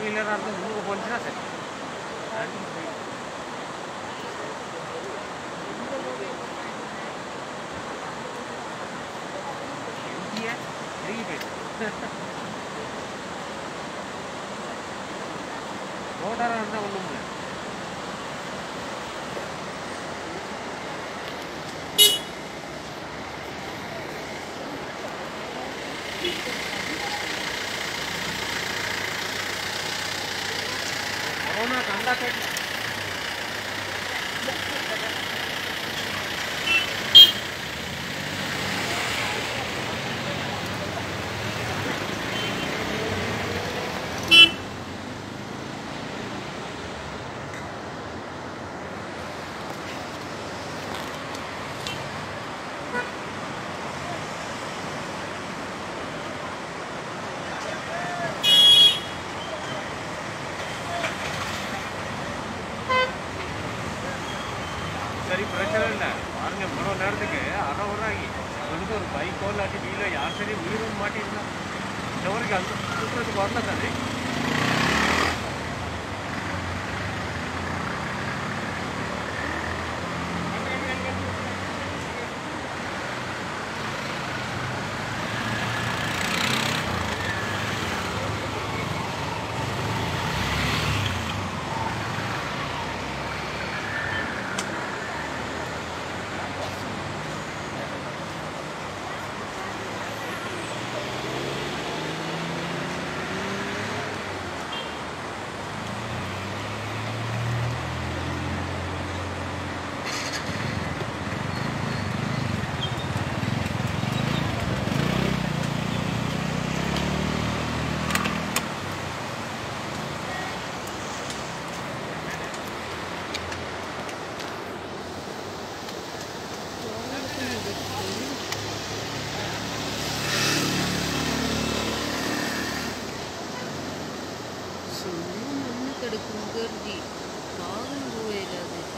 வீலராக இருந்தால் முன்னுக்கு போச்சுன்னா சரி எம்ஜிஆர் நெருங்கி போயிடுச்சு ரோடாராக இருந்தால் ஒன்றும் இல்லை கொரோனா கண்டா போயிட்டு சரி பிரச்சனை இல்லை பாருங்க இவ்வளோ நேரத்துக்கு அரை ஒரு ஆகி சொல்லுங்க ஒரு பைக்கோ இல்லாட்டி வீலோ யார் சரி உயிரும் மாட்டிருந்தா இந்த வரைக்கும் அந்த சுற்றுறதுக்கு வரல தானே சும்மா மண்ணு கிடக்கும் கருதி வாகனம் போயிடாது